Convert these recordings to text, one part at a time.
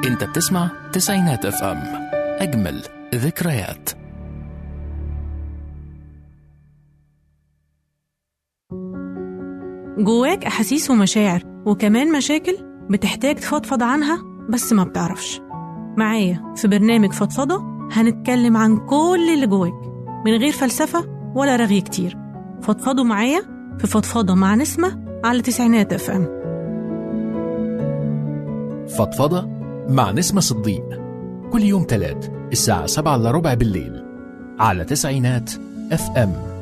انت بتسمع تسعينات اف ام اجمل ذكريات جواك أحاسيس ومشاعر وكمان مشاكل بتحتاج تفضفض عنها بس ما بتعرفش معايا في برنامج فضفضة هنتكلم عن كل اللي جواك من غير فلسفة ولا رغي كتير فضفضوا معايا في فضفضة مع نسمة على تسعينات اف ام فضفضة مع نسمة صديق كل يوم تلات الساعة سبعة إلا ربع بالليل على تسعينات اف ام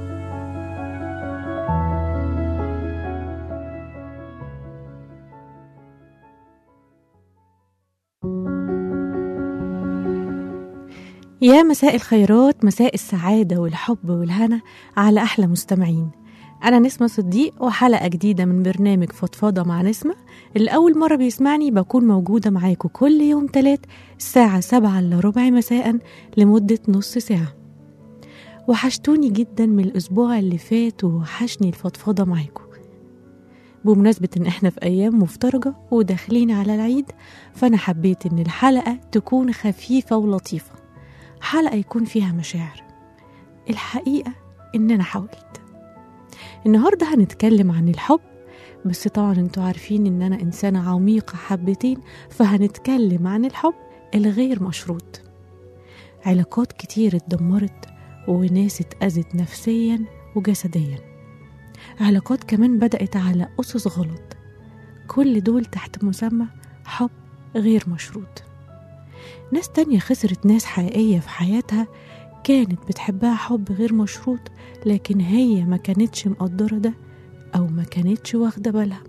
يا مساء الخيرات مساء السعادة والحب والهنا على أحلى مستمعين أنا نسمة صديق وحلقة جديدة من برنامج فضفاضة مع نسمة اللي أول مرة بيسمعني بكون موجودة معاكم كل يوم تلات الساعة سبعة إلا ربع مساء لمدة نص ساعة وحشتوني جدا من الأسبوع اللي فات ووحشني الفضفاضة معاكم بمناسبة إن إحنا في أيام مفترجة وداخلين على العيد فأنا حبيت إن الحلقة تكون خفيفة ولطيفة حلقة يكون فيها مشاعر الحقيقة إن أنا حاولت النهاردة هنتكلم عن الحب بس طبعا انتوا عارفين إن أنا إنسانة عميقة حبتين فهنتكلم عن الحب الغير مشروط علاقات كتير اتدمرت وناس اتأذت نفسيا وجسديا علاقات كمان بدأت على أسس غلط كل دول تحت مسمى حب غير مشروط ناس تانية خسرت ناس حقيقية في حياتها كانت بتحبها حب غير مشروط لكن هي ما كانتش مقدرة ده أو ما كانتش واخدة بالها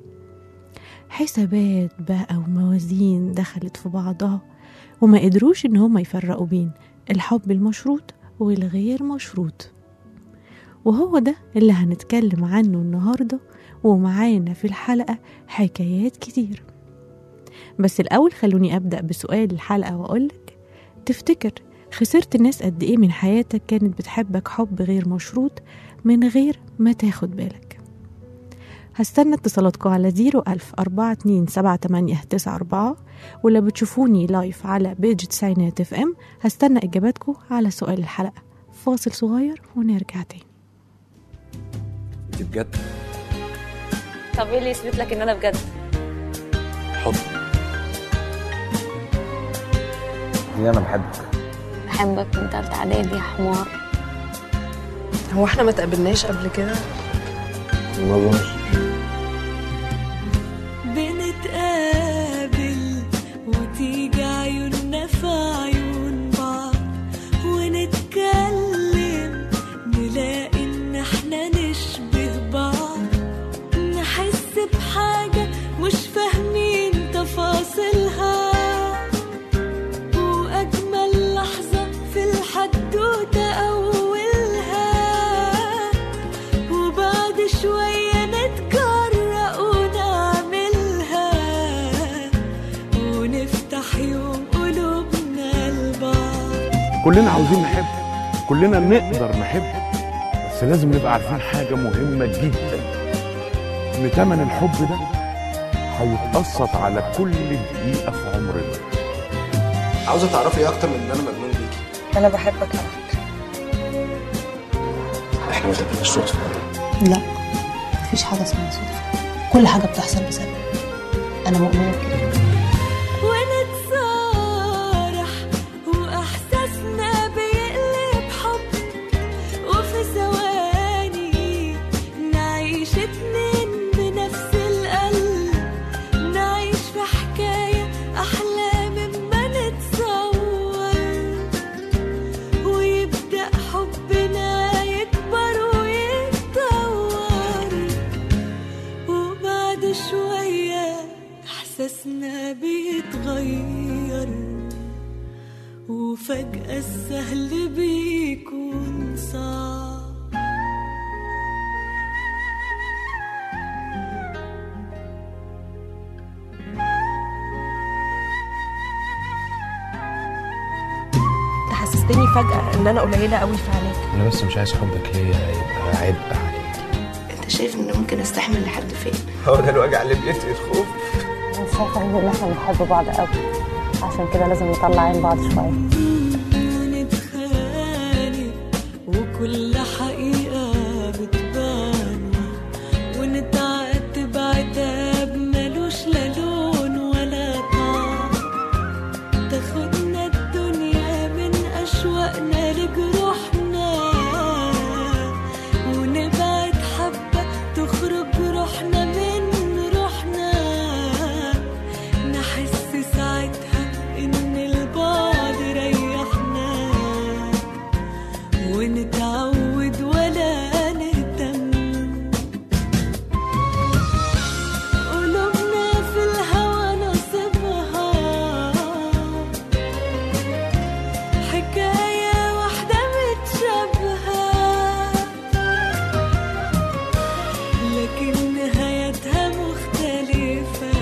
حسابات بقى وموازين دخلت في بعضها وما قدروش إن هما يفرقوا بين الحب المشروط والغير مشروط وهو ده اللي هنتكلم عنه النهاردة ومعانا في الحلقة حكايات كتير بس الأول خلوني أبدأ بسؤال الحلقة وأقولك تفتكر خسرت ناس قد إيه من حياتك كانت بتحبك حب غير مشروط من غير ما تاخد بالك هستنى اتصالاتكم على زيرو ألف أربعة اتنين سبعة تمانية تسعة أربعة ولو بتشوفوني لايف على بيج تسعينات اف ام هستنى إجاباتكم على سؤال الحلقة فاصل صغير ونرجع تاني انت بجد طب ايه اللي يثبت لك ان انا بجد حب هي انا بحبك بحبك من تالتة اعدادي يا حمار هو احنا ما تقابلناش قبل كده ما اظنش بنتقابل وتيجي عيوننا في عيون بعض ونتكلم نلاقي ان احنا نشبه بعض نحس بحاجة مش فاهمين تفاصيلها وأجمل لحظة في الحدوتة أولها وبعد شوية نتجرأ ونعملها ونفتح يوم قلوبنا لبعض كلنا عاوزين نحب كلنا نقدر نحب بس لازم نبقى عارفين حاجة مهمة جدا إن تمن الحب ده هيتقسط على كل دقيقة في عمرنا عاوزه تعرفي ايه اكتر من ان انا مجنون بيكي انا بحبك على فكره احنا ما تقابلناش صدفه لا مفيش حاجة اسمها صدفة كل حاجة بتحصل بسبب أنا مؤمنة بكده ونتصارح وإحساسنا بيقلب حب وفي ثواني نعيش اتنين بنفس القلب نعيش في حكاية أحلى مما نتصور ويبدأ حبنا يكبر ويتطور وبعد شوية إحساسنا بيتغير وفجأة السهل بيكون صعب تحسستني فجأة ان انا قليلة قوي في عينيك انا بس مش عايز حبك ليا يبقى عبء عليك أنت شايف إن ممكن أستحمل لحد فين؟ هو ده الوجع اللي بيتقي الخوف انا شايفه ان احنا بنحب بعض قوي عشان كده لازم نطلع عين بعض شوية ونتخانق وكل حقيقة بتبان ونتعاتب عتاب ملوش لا لون ولا طعم تاخدنا الدنيا من أشواقنا لجروحنا ونبعد حبة تخرج روحنا من روحنا نحس ساعتها إن البعد ريحنا ونتعود ولا نهتم قلوبنا في الهوى نصيبها حكاية واحدة متشابهة لكن نهايتها مختلفة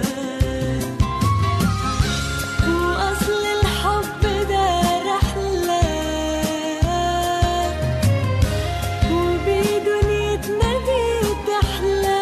وأصل الحب ده رحلة وبيه دنيتنا دي تحلى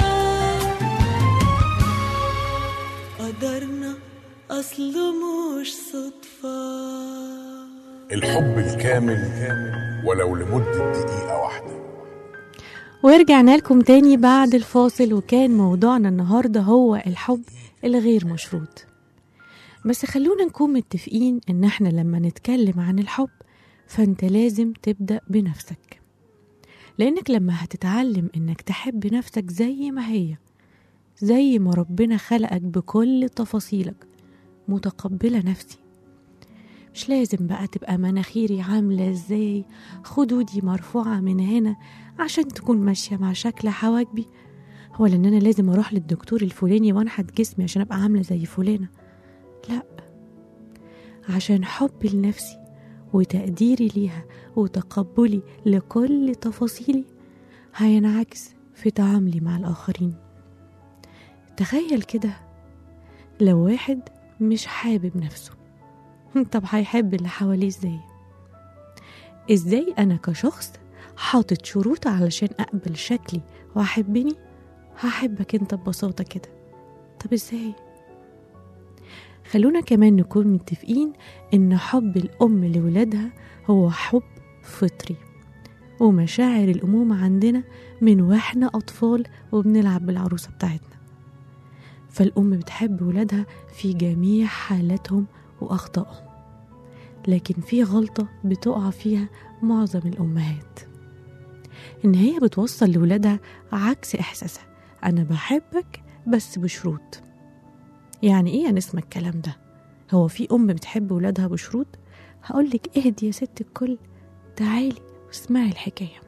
قدرنا أصله مش صدفة الحب الكامل ولو لمدة دقيقة واحدة ورجعنا لكم تاني بعد الفاصل وكان موضوعنا النهاردة هو الحب الغير مشروط بس خلونا نكون متفقين ان احنا لما نتكلم عن الحب فانت لازم تبدأ بنفسك لانك لما هتتعلم انك تحب نفسك زي ما هي زي ما ربنا خلقك بكل تفاصيلك متقبلة نفسي مش لازم بقى تبقى مناخيري عاملة ازاي خدودي مرفوعة من هنا عشان تكون ماشية مع شكل حواجبي هو لان انا لازم اروح للدكتور الفلاني وانحت جسمي عشان ابقى عاملة زي فلانة لا عشان حبي لنفسي وتقديري ليها وتقبلي لكل تفاصيلي هينعكس في تعاملي مع الآخرين تخيل كده لو واحد مش حابب نفسه طب هيحب اللي حواليه ازاي ازاي انا كشخص حاطط شروط علشان اقبل شكلي واحبني هحبك انت ببساطة كده طب ازاي خلونا كمان نكون متفقين ان حب الام لولادها هو حب فطري ومشاعر الامومة عندنا من واحنا اطفال وبنلعب بالعروسة بتاعتنا فالام بتحب ولادها في جميع حالاتهم واخطائهم لكن في غلطة بتقع فيها معظم الأمهات إن هي بتوصل لولادها عكس إحساسها أنا بحبك بس بشروط يعني إيه نسمع الكلام ده هو في أم بتحب ولادها بشروط هقولك اهدي يا ست الكل تعالي واسمعي الحكاية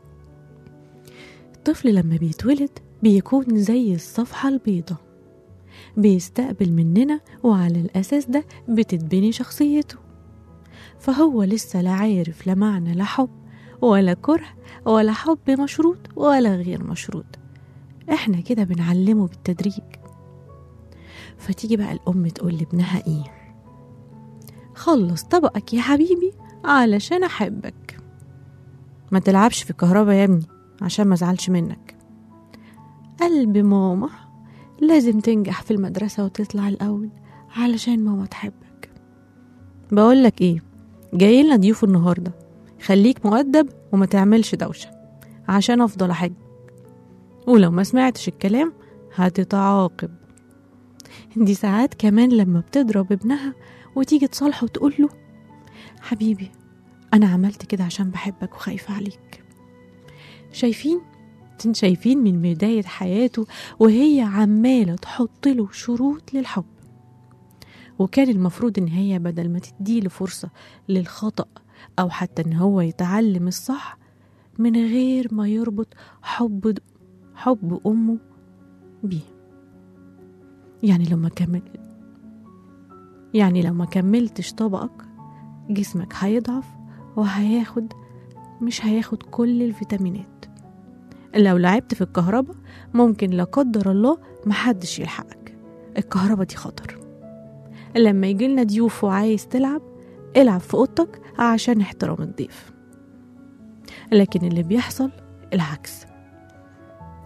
الطفل لما بيتولد بيكون زي الصفحة البيضة بيستقبل مننا وعلى الأساس ده بتتبني شخصيته فهو لسه لا عارف لا معنى لا حب ولا كره ولا حب مشروط ولا غير مشروط احنا كده بنعلمه بالتدريج فتيجي بقى الأم تقول لابنها ايه خلص طبقك يا حبيبي علشان أحبك ما تلعبش في الكهرباء يا ابني عشان ما ازعلش منك قلب ماما لازم تنجح في المدرسة وتطلع الأول علشان ماما تحبك بقولك ايه جاي لنا ضيوف النهاردة خليك مؤدب وما تعملش دوشة عشان أفضل أحج ولو ما سمعتش الكلام هتتعاقب دي ساعات كمان لما بتضرب ابنها وتيجي تصالحه وتقول له حبيبي أنا عملت كده عشان بحبك وخايفة عليك شايفين شايفين من بداية حياته وهي عمالة تحط له شروط للحب وكان المفروض ان هي بدل ما تديله فرصة للخطأ او حتى ان هو يتعلم الصح من غير ما يربط حب حب امه بيه يعني لو ما كمل يعني لو ما كملتش طبقك جسمك هيضعف وهياخد مش هياخد كل الفيتامينات لو لعبت في الكهرباء ممكن لا قدر الله محدش يلحقك الكهرباء دي خطر لما يجيلنا ضيوف وعايز تلعب العب في اوضتك عشان احترام الضيف لكن اللي بيحصل العكس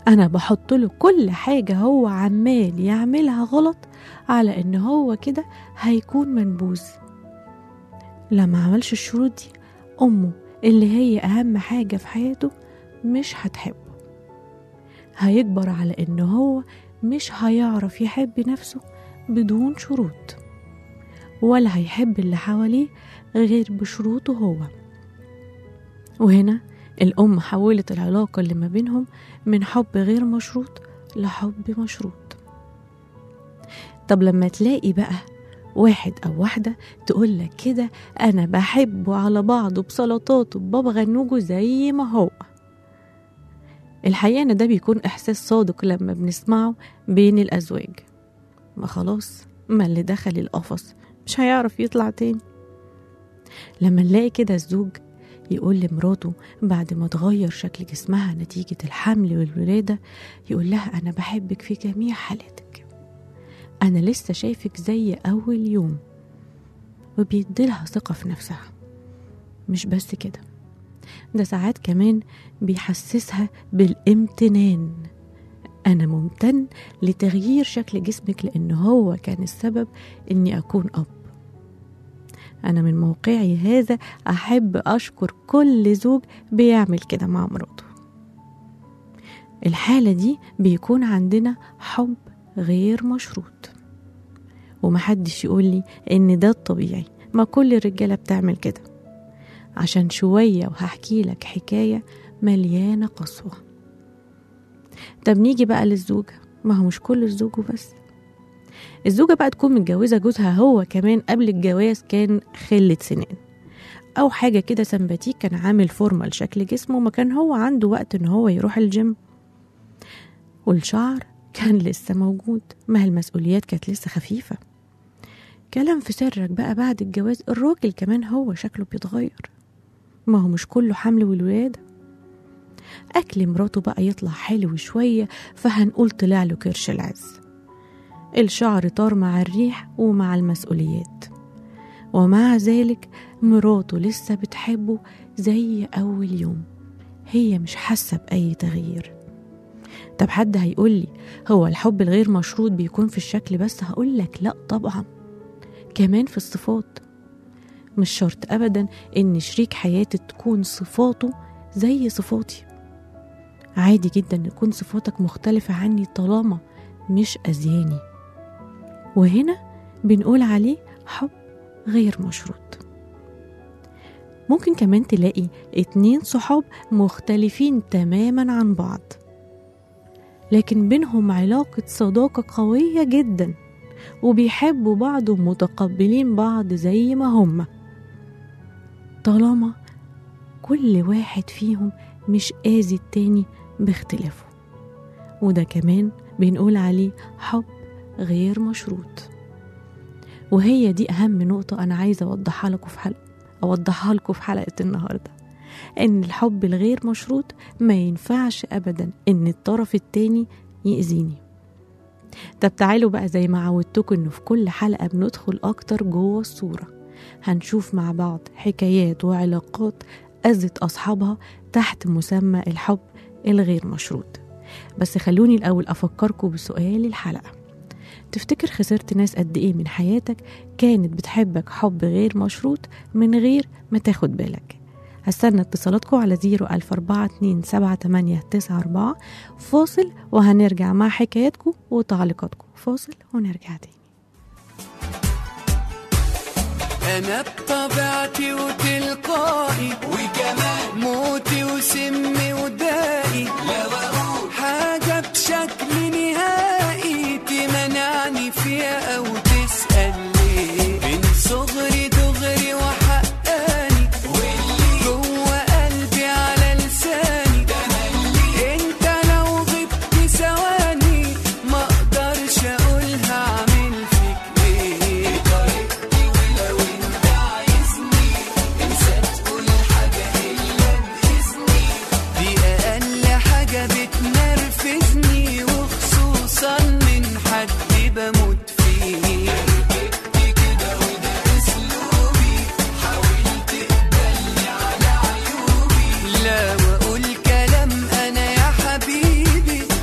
أنا بحط له كل حاجة هو عمال يعملها غلط على إن هو كده هيكون منبوذ لما عملش الشروط دي أمه اللي هي أهم حاجة في حياته مش هتحبه هيكبر على إن هو مش هيعرف يحب نفسه بدون شروط ولا هيحب اللي حواليه غير بشروطه هو وهنا الأم حولت العلاقة اللي ما بينهم من حب غير مشروط لحب مشروط طب لما تلاقي بقى واحد أو واحدة تقولك كده أنا بحبه على بعضه بسلطاته ببابا غنوجه زي ما هو الحقيقة إن ده بيكون إحساس صادق لما بنسمعه بين الأزواج ما خلاص ما اللي دخل القفص مش هيعرف يطلع تاني لما نلاقي كده الزوج يقول لمراته بعد ما تغير شكل جسمها نتيجة الحمل والولادة يقول لها أنا بحبك في جميع حالاتك أنا لسه شايفك زي أول يوم وبيديلها ثقة في نفسها مش بس كده ده ساعات كمان بيحسسها بالامتنان أنا ممتن لتغيير شكل جسمك لأن هو كان السبب إني أكون أب أنا من موقعي هذا أحب أشكر كل زوج بيعمل كده مع مراته الحالة دي بيكون عندنا حب غير مشروط ومحدش يقولي إن ده الطبيعي ما كل الرجالة بتعمل كده عشان شوية وهحكي لك حكاية مليانة قسوة طب نيجي بقى للزوجة ما هو مش كل الزوج وبس الزوجة بقى تكون متجوزة جوزها هو كمان قبل الجواز كان خلة سنان أو حاجة كده سمباتيك كان عامل فورمة لشكل جسمه ما كان هو عنده وقت إن هو يروح الجيم والشعر كان لسه موجود ما المسؤوليات كانت لسه خفيفة كلام في سرك بقى بعد الجواز الراجل كمان هو شكله بيتغير ما هو مش كله حمل والولادة أكل مراته بقى يطلع حلو شوية فهنقول طلع له كرش العز الشعر طار مع الريح ومع المسؤوليات ومع ذلك مراته لسه بتحبه زي أول يوم هي مش حاسة بأي تغيير طب حد هيقولي هو الحب الغير مشروط بيكون في الشكل بس هقولك لأ طبعا كمان في الصفات مش شرط أبدا إن شريك حياتي تكون صفاته زي صفاتي عادي جدا يكون صفاتك مختلفة عني طالما مش أذياني وهنا بنقول عليه حب غير مشروط ممكن كمان تلاقي اتنين صحاب مختلفين تماما عن بعض لكن بينهم علاقة صداقة قوية جدا وبيحبوا بعض ومتقبلين بعض زي ما هما طالما كل واحد فيهم مش آذي التاني باختلافه وده كمان بنقول عليه حب غير مشروط وهي دي أهم نقطة أنا عايزة أوضحها لكم في حلقة أوضحها لكم في حلقة النهاردة إن الحب الغير مشروط ما ينفعش أبدا إن الطرف التاني يأذيني طب تعالوا بقى زي ما عودتكم إنه في كل حلقة بندخل أكتر جوه الصورة هنشوف مع بعض حكايات وعلاقات أذت أصحابها تحت مسمى الحب الغير مشروط بس خلوني الأول أفكركم بسؤال الحلقة تفتكر خسرت ناس قد إيه من حياتك كانت بتحبك حب غير مشروط من غير ما تاخد بالك هستنى اتصالاتكم على 014278994 فاصل وهنرجع مع حكاياتكم وتعليقاتكم فاصل ونرجع تاني انا بطبيعتي وتلقائي وكمان موتي وسمي ودائي لو اقول حاجه بشكل نهائي تمنعني فيها او تسال ليه من صغري دغري وحقاني واللي جوه قلبي على لساني انت لو غبت ثواني ما اقدرش اقولها اعمل فيك ايه طريقتي ولو انت عايزني انسى تقول حاجه الا باذني دي اقل حاجه بتنرفزني وخصوصا من حد بموت فيه كده وده اسلوبي حاول تقبلني على عيوبي لا واقول كلام انا يا حبيبي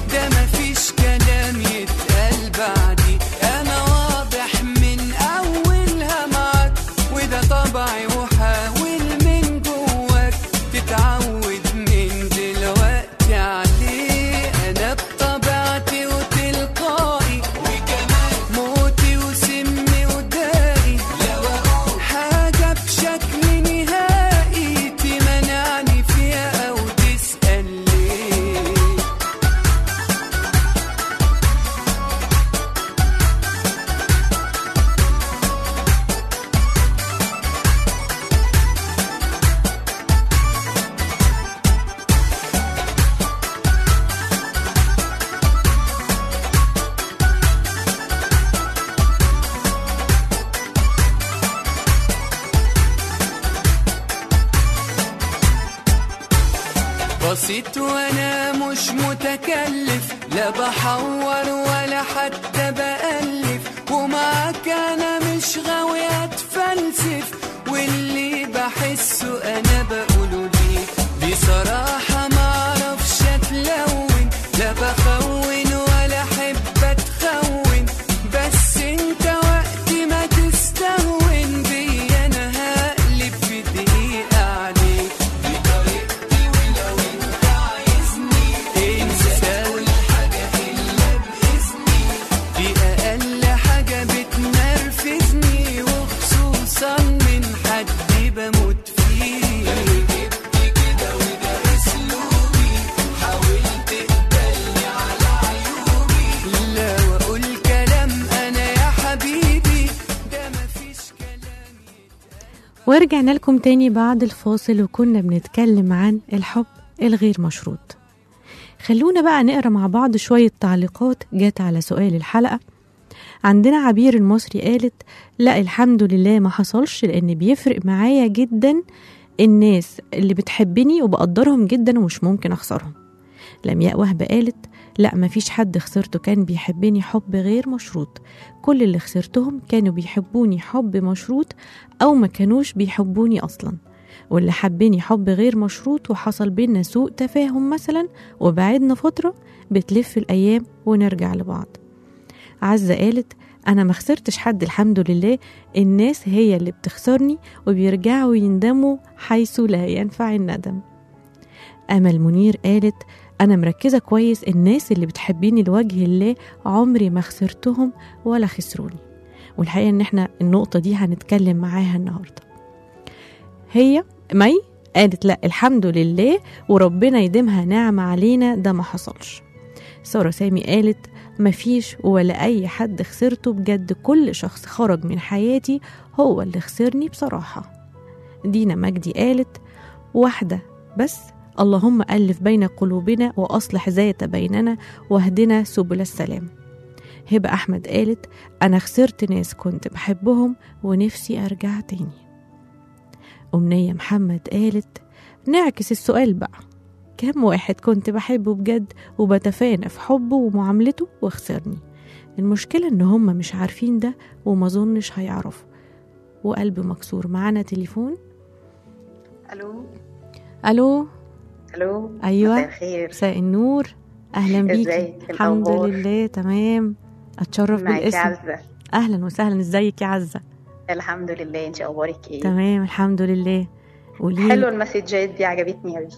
بصيت وانا مش متكلف لا بحور ولا حتى بألف ومعاك انا مش غاوي اتفلسف واللي بحسه انا بقوله ليك بصراحة معرفش اتلون لا بخون ولا احب اتخون بس انت وقت ما تستهون بيا انا هقلب في دقيقة عليك بطريقتي ولو انت عايزني انسى كل حاجة الا باذني دي اقل حاجة بتنرفزني وخصوصا من حد بموت فيه جبت كده وده اسلوبي حاولت تقبلني على عيوبي لا واقول كلام انا يا حبيبي ده مفيش كلام ورجعنا لكم تاني بعد الفاصل وكنا بنتكلم عن الحب الغير مشروط خلونا بقى نقرا مع بعض شوية تعليقات جت على سؤال الحلقة عندنا عبير المصري قالت لا الحمد لله ما حصلش لأن بيفرق معايا جدا الناس اللي بتحبني وبقدرهم جدا ومش ممكن أخسرهم لمياء وهبة قالت لا مفيش حد خسرته كان بيحبني حب غير مشروط كل اللي خسرتهم كانوا بيحبوني حب مشروط أو ما كانوش بيحبوني أصلا واللي حبني حب غير مشروط وحصل بينا سوء تفاهم مثلا وبعدنا فترة بتلف الأيام ونرجع لبعض عزة قالت أنا ما خسرتش حد الحمد لله الناس هي اللي بتخسرني وبيرجعوا يندموا حيث لا ينفع الندم أمل منير قالت أنا مركزة كويس الناس اللي بتحبيني لوجه الله عمري ما خسرتهم ولا خسروني والحقيقة إن إحنا النقطة دي هنتكلم معاها النهاردة هي مي قالت لا الحمد لله وربنا يديمها نعمة علينا ده ما حصلش سارة سامي قالت مفيش ولا أي حد خسرته بجد كل شخص خرج من حياتي هو اللي خسرني بصراحة دينا مجدي قالت واحدة بس اللهم ألف بين قلوبنا وأصلح ذات بيننا واهدنا سبل السلام هبة أحمد قالت أنا خسرت ناس كنت بحبهم ونفسي أرجع تاني أمنية محمد قالت نعكس السؤال بقى كم واحد كنت بحبه بجد وبتفانى في حبه ومعاملته وخسرني المشكلة إن هما مش عارفين ده وما ظنش هيعرفوا وقلبي مكسور معانا تليفون الو ألو الو أيوة مساء الخير مساء النور أهلا بيكي ازيك؟ الحمد الأخبار؟ لله تمام أتشرف معاكي بالاسم عزة أهلا وسهلا ازيك يا عزة الحمد لله انت اخبارك ايه تمام الحمد لله قولي حلو المسجات دي عجبتني قوي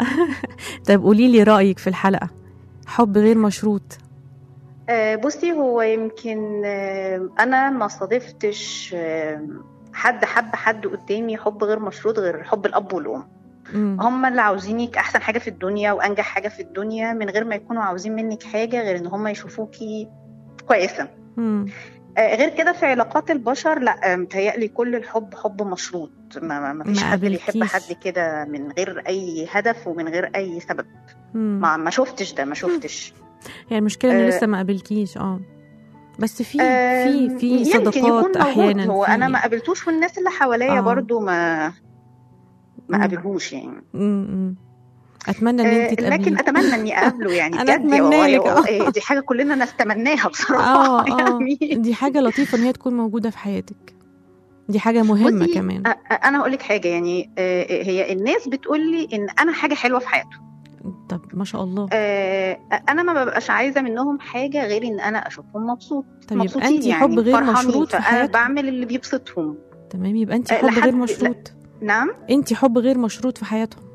طيب قولي لي رأيك في الحلقة حب غير مشروط آه بصي هو يمكن آه انا ما صادفتش آه حد حب حد قدامي حب غير مشروط غير حب الاب والام مم. هم اللي عاوزينك احسن حاجه في الدنيا وانجح حاجه في الدنيا من غير ما يكونوا عاوزين منك حاجه غير ان هم يشوفوكي كويسه مم. آه، غير كده في علاقات البشر لا آه، متهيألي كل الحب حب مشروط ما, ما, ما فيش ما حد بيحب قابلكيش. حد كده من غير اي هدف ومن غير اي سبب مم. ما, ما شفتش ده ما شفتش هي المشكلة إن آه، لسه ما قابلكيش اه بس في آه، في في يمكن صداقات يكون موجود أحيانا هو في- انا ما قابلتوش والناس اللي حواليا آه. برضو ما ما مم. قابلهوش يعني مم، مم. أتمنى إن آه، أنت لكن تقابليه اتمنى اني اقابله يعني أنا بجد يا أتمنى والله، لك، هو- آه. آه، دي حاجه كلنا نتمناها اه بصراحه اه يعني دي حاجة لطيفة إن هي تكون موجودة في حياتك دي حاجة مهمة بصي، كمان أ- أ- انا هقول لك حاجه يعني آه، هي الناس بتقول لي ان انا حاجه حلوه في حياته طب ما شاء الله آه، انا ما ببقاش عايزه منهم حاجه غير ان انا اشوفهم مبسوط طب يبقى مبسوطين أنت يعني حب غير فرحانين، مشروط في فانا حياتهم بعمل اللي بيبسطهم تمام يبقى أنت آه، حب لحد- غير لا. مشروط نعم أنت حب غير مشروط في حياتهم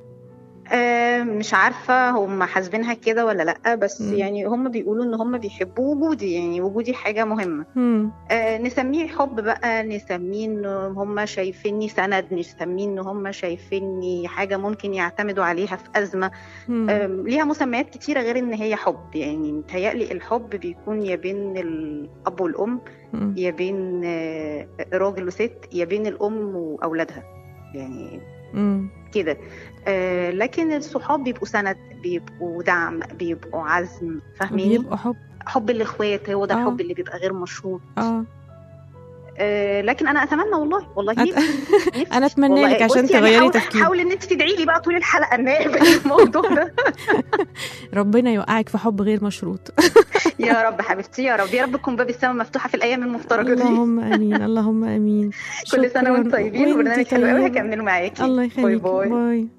آه، مش عارفه هم حاسبينها كده ولا لا بس مم. يعني هم بيقولوا ان هم بيحبوا وجودي يعني وجودي حاجه مهمه مم. آه، نسميه حب بقى نسميه ان هم شايفيني سند نسميه ان هم شايفيني حاجه ممكن يعتمدوا عليها في ازمه مم. آم، ليها مسميات كتيرة غير إن هي حب يعني متهيألي الحب بيكون يا بين الأب والأم مم. يا بين آه، راجل وست يا بين الأم وأولادها يعني مم. كده آه، لكن الصحاب بيبقوا سند بيبقوا دعم بيبقوا عزم فاهميني بيبقوا حب حب الإخوات هو ده آه. الحب اللي بيبقى غير مشروط اه آه، لكن انا اتمنى والله والله أت- نفسي نفسي. انا اتمنى والله لك عشان بصي يعني تغيري حاول- تفكيرك حاول ان انت تدعي لي بقى طول الحلقه ان هي يبقى الموضوع ده ربنا يوقعك في حب غير مشروط يا رب حبيبتي يا رب يا رب تكون باب السماء مفتوحه في الايام المفترجه دي اللهم امين اللهم امين كل سنه وانتم شكراً. طيبين وإنتي وبرنامج حلو قوي طيبة. هكمله معاكي الله باي يخليك باي باي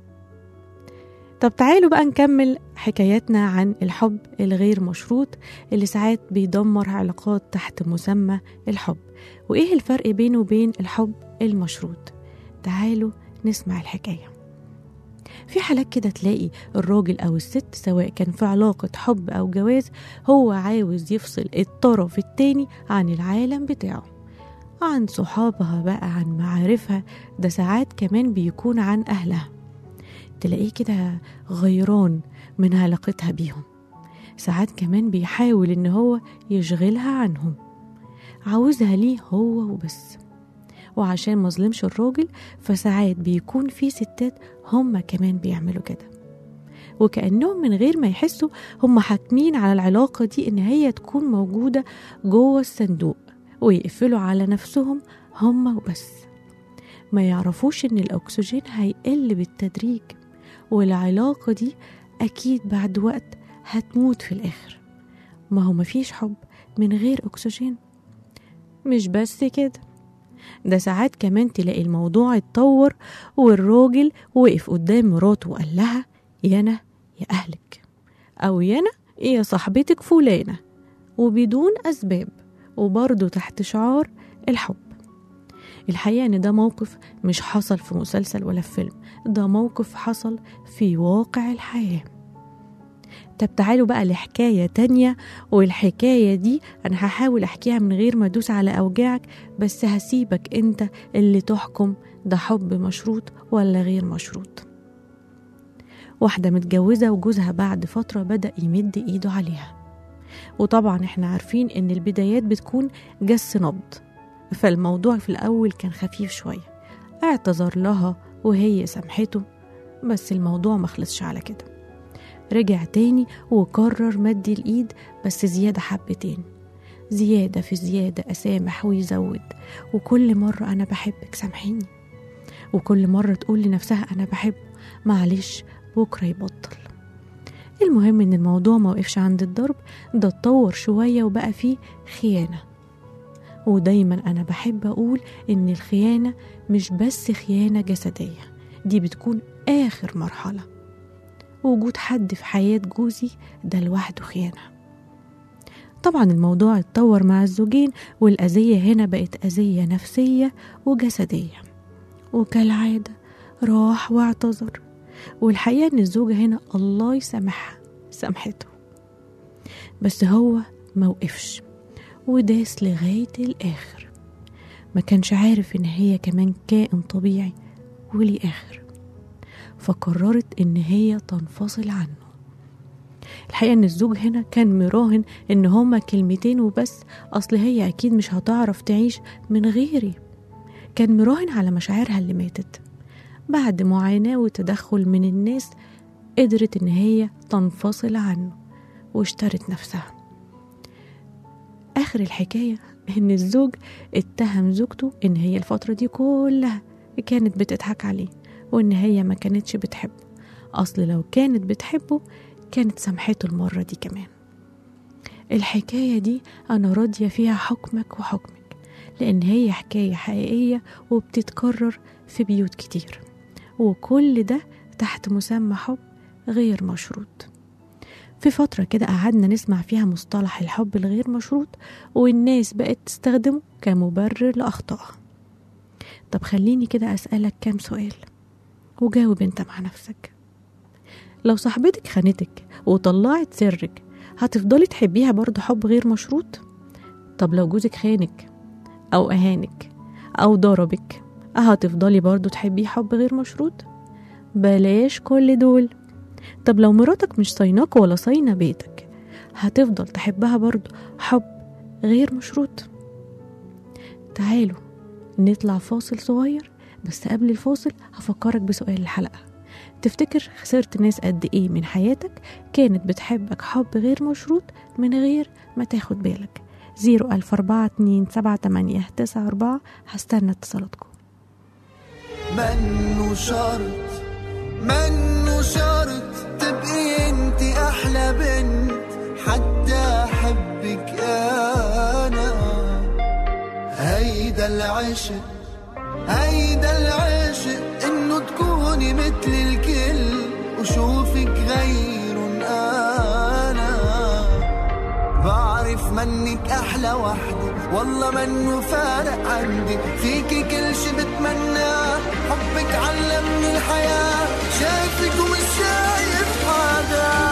طب تعالوا بقى نكمل حكاياتنا عن الحب الغير مشروط اللي ساعات بيدمر علاقات تحت مسمى الحب وإيه الفرق بينه وبين الحب المشروط تعالوا نسمع الحكاية في حالات كده تلاقي الراجل أو الست سواء كان في علاقة حب أو جواز هو عاوز يفصل الطرف التاني عن العالم بتاعه عن صحابها بقى عن معارفها ده ساعات كمان بيكون عن أهلها تلاقيه كده غيران من علاقتها بيهم ساعات كمان بيحاول إن هو يشغلها عنهم عاوزها ليه هو وبس وعشان مظلمش الراجل فساعات بيكون في ستات هم كمان بيعملوا كده وكأنهم من غير ما يحسوا هم حاكمين على العلاقة دي إن هي تكون موجودة جوه الصندوق ويقفلوا على نفسهم هم وبس ما يعرفوش إن الأكسجين هيقل بالتدريج والعلاقة دي أكيد بعد وقت هتموت في الآخر ما هو مفيش حب من غير أكسجين مش بس كده ده ساعات كمان تلاقي الموضوع اتطور والراجل وقف قدام مراته وقال لها يانا يا أهلك أو يانا يا صاحبتك فلانة وبدون أسباب وبرضه تحت شعار الحب الحقيقة إن ده موقف مش حصل في مسلسل ولا في فيلم ده موقف حصل في واقع الحياة طب تعالوا بقى لحكاية تانية والحكاية دي أنا هحاول أحكيها من غير ما أدوس على أوجاعك بس هسيبك أنت اللي تحكم ده حب مشروط ولا غير مشروط واحدة متجوزة وجوزها بعد فترة بدأ يمد إيده عليها وطبعا احنا عارفين ان البدايات بتكون جس نبض فالموضوع في الأول كان خفيف شوية اعتذر لها وهي سامحته بس الموضوع مخلصش على كده رجع تاني وقرر مد الإيد بس زيادة حبتين زيادة في زيادة أسامح ويزود وكل مرة أنا بحبك سامحيني وكل مرة تقول لنفسها أنا بحبه معلش بكرة يبطل المهم إن الموضوع ما وقفش عند الضرب ده اتطور شوية وبقى فيه خيانة ودايما أنا بحب أقول إن الخيانة مش بس خيانة جسدية دي بتكون آخر مرحلة وجود حد في حياة جوزي ده لوحده خيانة طبعا الموضوع اتطور مع الزوجين والأذية هنا بقت أذية نفسية وجسدية وكالعادة راح واعتذر والحقيقة إن الزوجة هنا الله يسامحها سامحته بس هو موقفش وداس لغاية الآخر ما كانش عارف إن هي كمان كائن طبيعي وليه آخر فقررت إن هي تنفصل عنه الحقيقة إن الزوج هنا كان مراهن إن هما كلمتين وبس أصل هي أكيد مش هتعرف تعيش من غيري كان مراهن على مشاعرها اللي ماتت بعد معاناة وتدخل من الناس قدرت إن هي تنفصل عنه واشترت نفسها آخر الحكاية إن الزوج اتهم زوجته إن هي الفترة دي كلها كانت بتضحك عليه وإن هي ما كانتش بتحبه أصل لو كانت بتحبه كانت سامحته المرة دي كمان الحكاية دي أنا راضية فيها حكمك وحكمك لأن هي حكاية حقيقية وبتتكرر في بيوت كتير وكل ده تحت مسمى حب غير مشروط في فترة كده قعدنا نسمع فيها مصطلح الحب الغير مشروط والناس بقت تستخدمه كمبرر لأخطائها طب خليني كده أسألك كام سؤال وجاوب انت مع نفسك لو صاحبتك خانتك وطلعت سرك هتفضلي تحبيها برضه حب غير مشروط طب لو جوزك خانك أو أهانك أو ضربك هتفضلي برضه تحبيه حب غير مشروط بلاش كل دول طب لو مراتك مش صيناك ولا صينة بيتك هتفضل تحبها برضه حب غير مشروط تعالوا نطلع فاصل صغير بس قبل الفاصل هفكرك بسؤال الحلقة تفتكر خسرت ناس قد ايه من حياتك كانت بتحبك حب غير مشروط من غير ما تاخد بالك زيرو ألف أربعة اتنين سبعة تمانية تسعة أربعة هستنى اتصالاتكم منه شرط منه شرط تبقي انت احلى بنت حتى احبك انا هيدا العشق هيدا العشق انه تكوني مثل الكل وشوفك غير انا بعرف منك احلى وحدة والله منه فارق عندي فيكي كل شي بتمناه حبك علمني الحياة شايفك ومش شايف حدا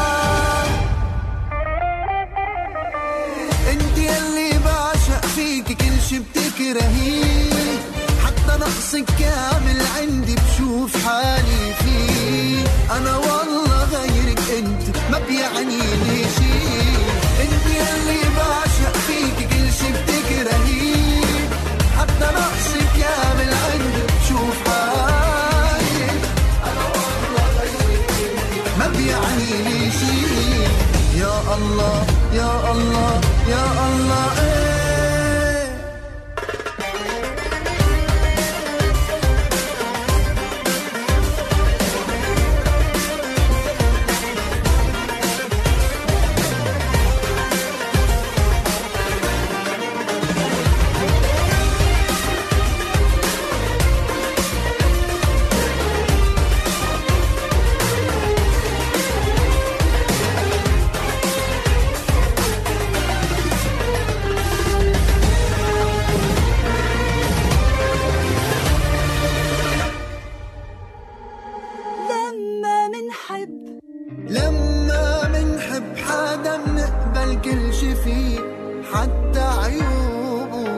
انت يلي بعشق فيكي كل شي بتكرهيه حتى نقصك كامل عندي بشوف حالي فيه انا والله غيرك انت ما بيعني لي شي انت يلي بعشق فيكي كل شي بتكرهيه حتى نقصك كامل عندي بشوف حالي انا والله غيرك انت ما بيعني لي شي يا الله يا الله يا الله إيه لما منحب لما منحب حدا منقبل كل شي فيه حتى عيوبه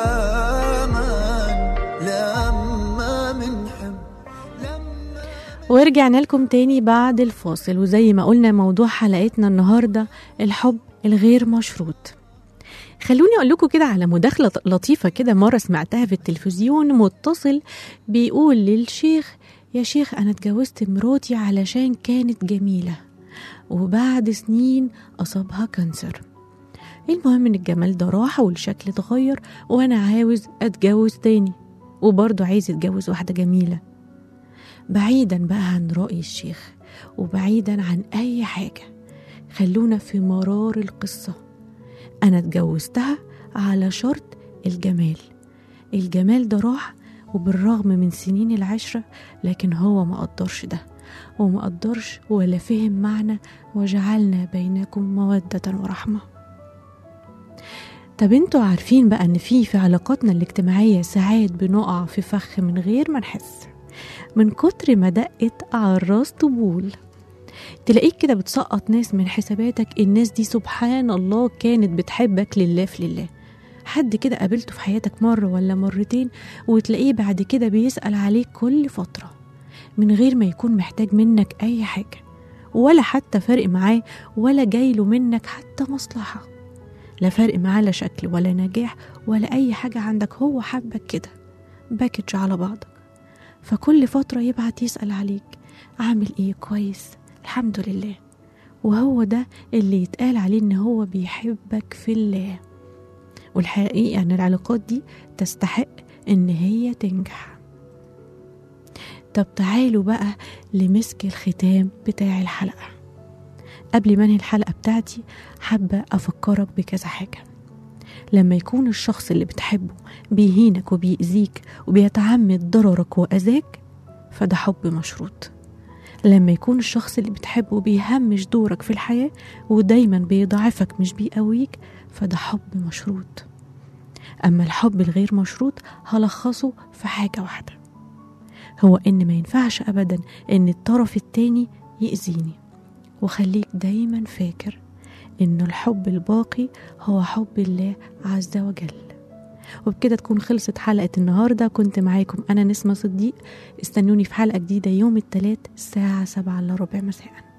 كمان لما منحب ورجعنا لكم تاني بعد الفاصل وزي ما قلنا موضوع حلقتنا النهاردة الحب الغير مشروط خلوني اقول لكم كده على مداخله لطيفه كده مره سمعتها في التلفزيون متصل بيقول للشيخ يا شيخ انا اتجوزت مراتي علشان كانت جميله وبعد سنين اصابها كانسر المهم ان الجمال ده راح والشكل اتغير وانا عاوز اتجوز تاني وبرضه عايز اتجوز واحده جميله بعيدا بقى عن رأي الشيخ وبعيدا عن أي حاجة خلونا في مرار القصة أنا اتجوزتها على شرط الجمال الجمال ده راح وبالرغم من سنين العشرة لكن هو ما قدرش ده وما قدرش ولا فهم معنى وجعلنا بينكم مودة ورحمة طب انتوا عارفين بقى ان في في علاقاتنا الاجتماعية ساعات بنقع في فخ من غير ما نحس من كتر ما دقت على الراس طبول تلاقيك كده بتسقط ناس من حساباتك الناس دي سبحان الله كانت بتحبك لله في لله حد كده قابلته في حياتك مرة ولا مرتين وتلاقيه بعد كده بيسأل عليك كل فترة من غير ما يكون محتاج منك أي حاجة ولا حتى فرق معاه ولا جايله منك حتى مصلحة لا فرق معاه لا شكل ولا نجاح ولا أي حاجة عندك هو حبك كده باكج على بعضك فكل فترة يبعت يسأل عليك عامل ايه كويس الحمد لله وهو ده اللي يتقال عليه ان هو بيحبك في الله والحقيقة ان العلاقات دي تستحق ان هي تنجح طب تعالوا بقى لمسك الختام بتاع الحلقة قبل ما انهي الحلقة بتاعتي حابة أفكرك بكذا حاجة لما يكون الشخص اللي بتحبه بيهينك وبيأذيك وبيتعمد ضررك وأذاك فده حب مشروط لما يكون الشخص اللي بتحبه بيهمش دورك في الحياة ودايما بيضعفك مش بيقويك فده حب مشروط أما الحب الغير مشروط هلخصه في حاجة واحدة هو إن ما ينفعش أبدا إن الطرف التاني يأذيني وخليك دايما فاكر إن الحب الباقي هو حب الله عز وجل وبكده تكون خلصت حلقة النهاردة كنت معاكم أنا نسمة صديق استنوني في حلقة جديدة يوم الثلاث الساعة سبعة إلا ربع مساءً